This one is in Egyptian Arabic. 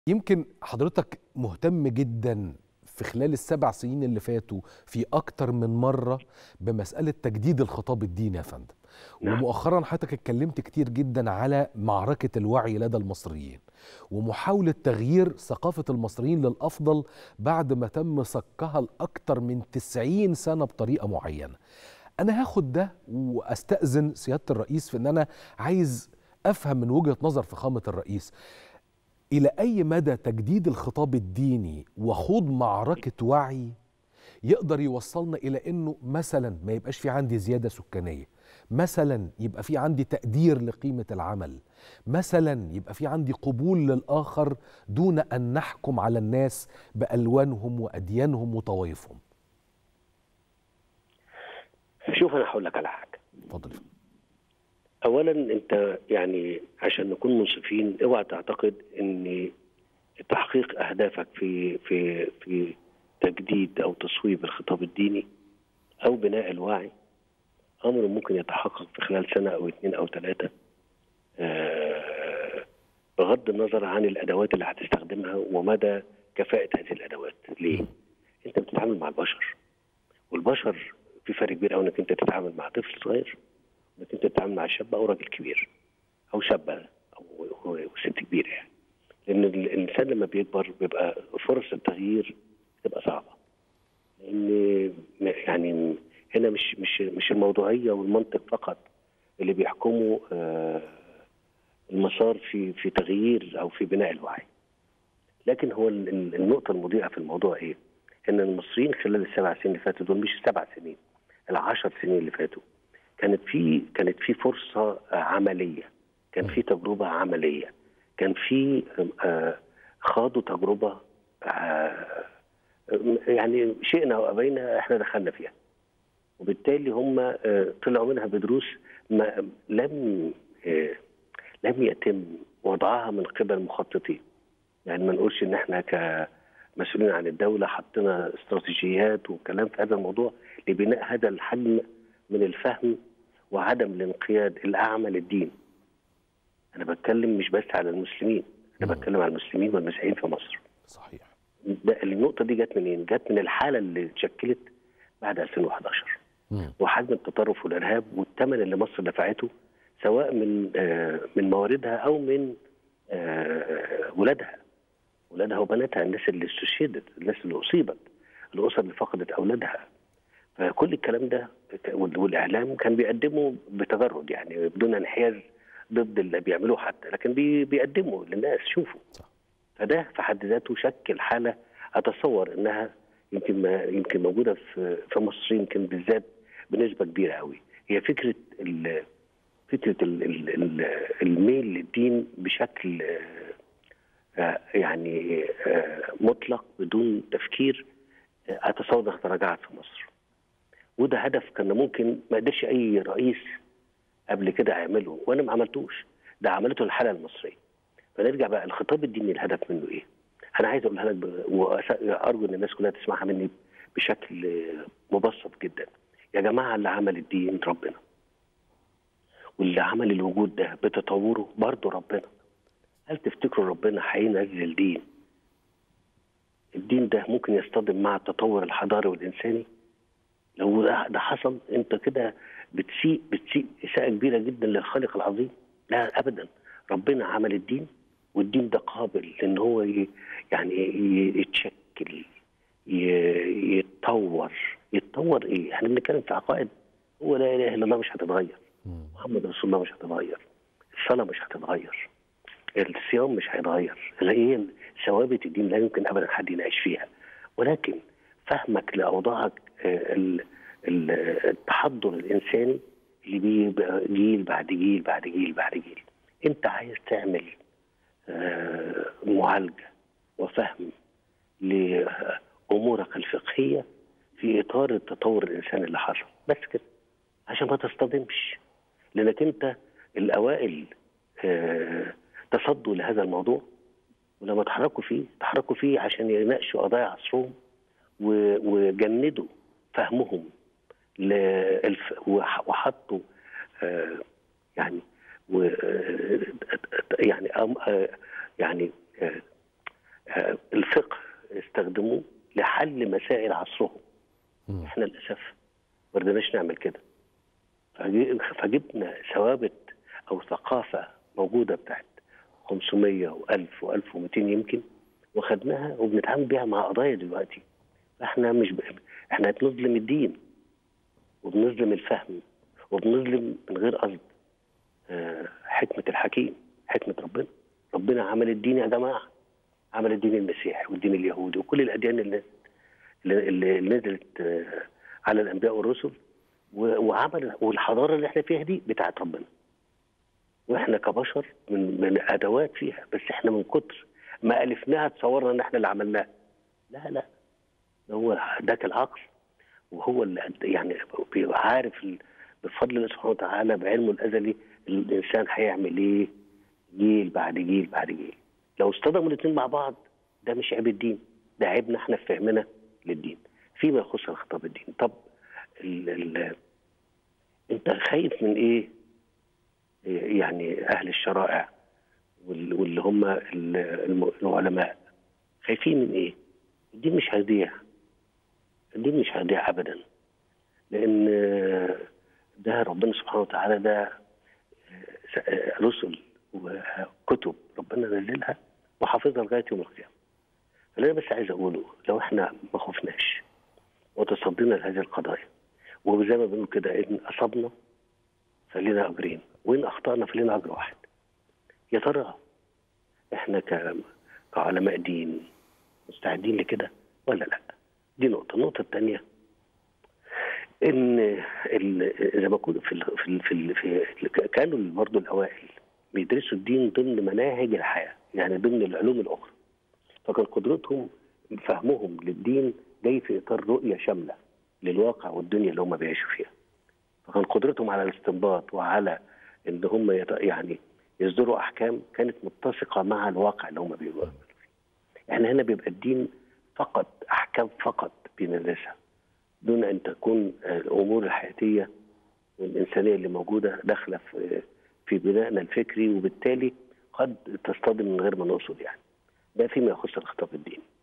يمكن حضرتك مهتم جدا في خلال السبع سنين اللي فاتوا في أكتر من مرة بمسألة تجديد الخطاب الديني يا فندم نعم. ومؤخرا حضرتك اتكلمت كتير جدا على معركة الوعي لدى المصريين ومحاولة تغيير ثقافة المصريين للأفضل بعد ما تم صكها لأكتر من 90 سنة بطريقة معينة أنا هاخد ده وأستأذن سيادة الرئيس في أن أنا عايز أفهم من وجهة نظر فخامة الرئيس إلى أي مدى تجديد الخطاب الديني وخوض معركة وعي يقدر يوصلنا إلى إنه مثلا ما يبقاش في عندي زيادة سكانية مثلا يبقى في عندي تقدير لقيمة العمل مثلا يبقى في عندي قبول للآخر دون أن نحكم على الناس بألوانهم وأديانهم وطوائفهم شوف انا هقول لك على حاجه اتفضل اولا انت يعني عشان نكون منصفين اوعى تعتقد ان تحقيق اهدافك في في في تجديد او تصويب الخطاب الديني او بناء الوعي امر ممكن يتحقق في خلال سنه او اثنين او ثلاثه آه، بغض النظر عن الادوات اللي هتستخدمها ومدى كفاءه هذه الادوات ليه؟ انت بتتعامل مع البشر والبشر في فرق كبير قوي انك انت تتعامل مع طفل صغير انك انت تتعامل مع شاب او راجل كبير او شابه او ست كبيره يعني لان ال- الانسان لما بيكبر بيبقى فرص التغيير بتبقى صعبه لان م- يعني هنا مش مش مش الموضوعيه والمنطق فقط اللي بيحكموا آه، المسار في في تغيير او في بناء الوعي لكن هو ال- ال- النقطه المضيئه في الموضوع ايه؟ ان المصريين خلال السبع سنين اللي فاتوا دول مش السبع سنين العشر سنين اللي فاتوا كانت في كانت في فرصه آه، عمليه كان في تجربه عمليه كان في آه، خاضوا تجربه آه، يعني شئنا او ابينا احنا دخلنا فيها وبالتالي هم آه، طلعوا منها بدروس ما لم آه، لم يتم وضعها من قبل مخططين يعني ما نقولش ان احنا كمسؤولين عن الدوله حطينا استراتيجيات وكلام في هذا الموضوع لبناء هذا الحجم من الفهم وعدم الانقياد الاعمى للدين. انا بتكلم مش بس على المسلمين، انا مم. بتكلم على المسلمين والمسيحيين في مصر. صحيح ده النقطه دي جت منين؟ جت من الحاله اللي اتشكلت بعد 2011 مم. وحجم التطرف والارهاب والثمن اللي مصر دفعته سواء من آه، من مواردها او من آه، ولادها ولادها وبناتها الناس اللي استشهدت الناس اللي اصيبت الاسر اللي فقدت اولادها فكل الكلام ده ك- وال- والاعلام كان بيقدمه بتجرد يعني بدون انحياز ضد اللي بيعملوه حتى لكن بي بيقدموا للناس شوفوا صح. فده في حد ذاته شكل حاله اتصور انها يمكن ما يمكن موجوده في في مصر يمكن بالذات بنسبه كبيره قوي هي فكره ال فكره ال ال ال الميل للدين بشكل آه، آه، يعني آه، مطلق بدون تفكير آه، اتصور انها تراجعت في مصر وده هدف كان ممكن ما قدرش اي رئيس قبل كده يعمله وانا ما عملتوش ده عملته الحاله المصريه فنرجع بقى الخطاب الديني الهدف منه ايه؟ انا عايز اقولها لك ب- وارجو ان الناس كلها تسمعها مني بشكل آه، مبسط جدا يا جماعه اللي عمل الدين ربنا واللي عمل الوجود ده بتطوره برضه ربنا هل تفتكروا ربنا هينزل دين الدين ده ممكن يصطدم مع التطور الحضاري والانساني لو ده ده حصل انت كده بتسيء بتسيء اساءه كبيره جدا للخالق العظيم لا ابدا ربنا عمل الدين والدين ده قابل ان هو ي- يعني ي- يتشكل ي- يتطور يتطور ايه؟ احنا بنتكلم في عقائد هو لا اله الا الله مش هتتغير مم. محمد رسول الله مش هتتغير الصلاه مش هتتغير الصيام مش هيتغير اللي هي ثوابت الدين لا يمكن ابدا حد يناقش فيها ولكن فهمك لاوضاعك آه، ال- ال- التحضر الانساني اللي بيبقى جيل بعد جيل بعد جيل بعد جيل انت عايز تعمل آه، معالجه وفهم لامورك الفقهيه في اطار التطور الانساني اللي حصل بس كده عشان ما تصطدمش لانك انت الاوائل آه، تصدوا لهذا الموضوع ولما تحركوا فيه تحركوا فيه عشان يناقشوا قضايا عصرهم و- وجندوا فهمهم للف- وح- وحطوا آه، يعني و آه، يعني أم- آه، يعني آه، آه، الفقه استخدموه لحل مسائل عصرهم مم. احنا للاسف ما رضيناش نعمل كده فجي- فجبنا ثوابت او ثقافه موجوده بتاعت 500 و1000 و1200 يمكن وخدناها وبنتعامل بيها مع قضايا دلوقتي احنا مش ب... احنا بنظلم الدين وبنظلم الفهم وبنظلم من غير قصد آه، حكمه الحكيم حكمه ربنا ربنا عمل الدين يا جماعه عمل الدين المسيحي والدين اليهودي وكل الاديان اللي اللي اللي نزلت آه، على الانبياء والرسل و- وعمل والحضاره اللي احنا فيها دي بتاعت ربنا واحنا كبشر من من ادوات فيها بس احنا من كتر ما الفناها تصورنا ان احنا اللي عملناها لا لا ده هو ذاك العقل وهو اللي قد- يعني بيبقى عارف ال- بفضل الله سبحانه وتعالى بعلمه الازلي الانسان هيعمل ايه جيل بعد جيل بعد جيل لو اصطدموا الاثنين مع بعض ده مش عيب الدين ده عيبنا احنا في فهمنا للدين فيما يخص الخطاب الدين طب ال ال انت خايف من ايه يعني اهل الشرائع وال- واللي هم ال- الم- العلماء خايفين من ايه الدين مش هيضيع الدين مش هيضيع ابدا لان ده ربنا سبحانه وتعالى ده رسل وكتب ربنا نزلها وحافظها لغايه يوم القيامه اللي انا بس عايز اقوله لو احنا ما خفناش وتصدينا لهذه القضايا وزي ما بنقول كده ان اصبنا فلنا اجرين وان اخطانا فلنا اجر واحد يا ترى احنا ك- كعلماء دين مستعدين لكده ولا لا دي نقطه النقطه الثانيه ان ال- زي ما كنت في ال في ال في, ال في كانوا برضه الاوائل بيدرسوا الدين ضمن مناهج الحياه يعني ضمن العلوم الاخرى فكان قدرتهم فهمهم للدين جاي في اطار رؤيه شامله للواقع والدنيا اللي هم بيعيشوا فيها فكان قدرتهم على الاستنباط وعلى ان هم يت- يعني يصدروا احكام كانت متسقه مع الواقع اللي هم بيعملوا فيه. احنا هنا بيبقى الدين فقط احكام فقط بندرسها دون ان تكون آه، الامور الحياتيه والانسانيه اللي موجوده داخله في في بنائنا الفكري وبالتالي قد تصطدم من غير ما نقصد يعني ده فيما يخص الخطاب الديني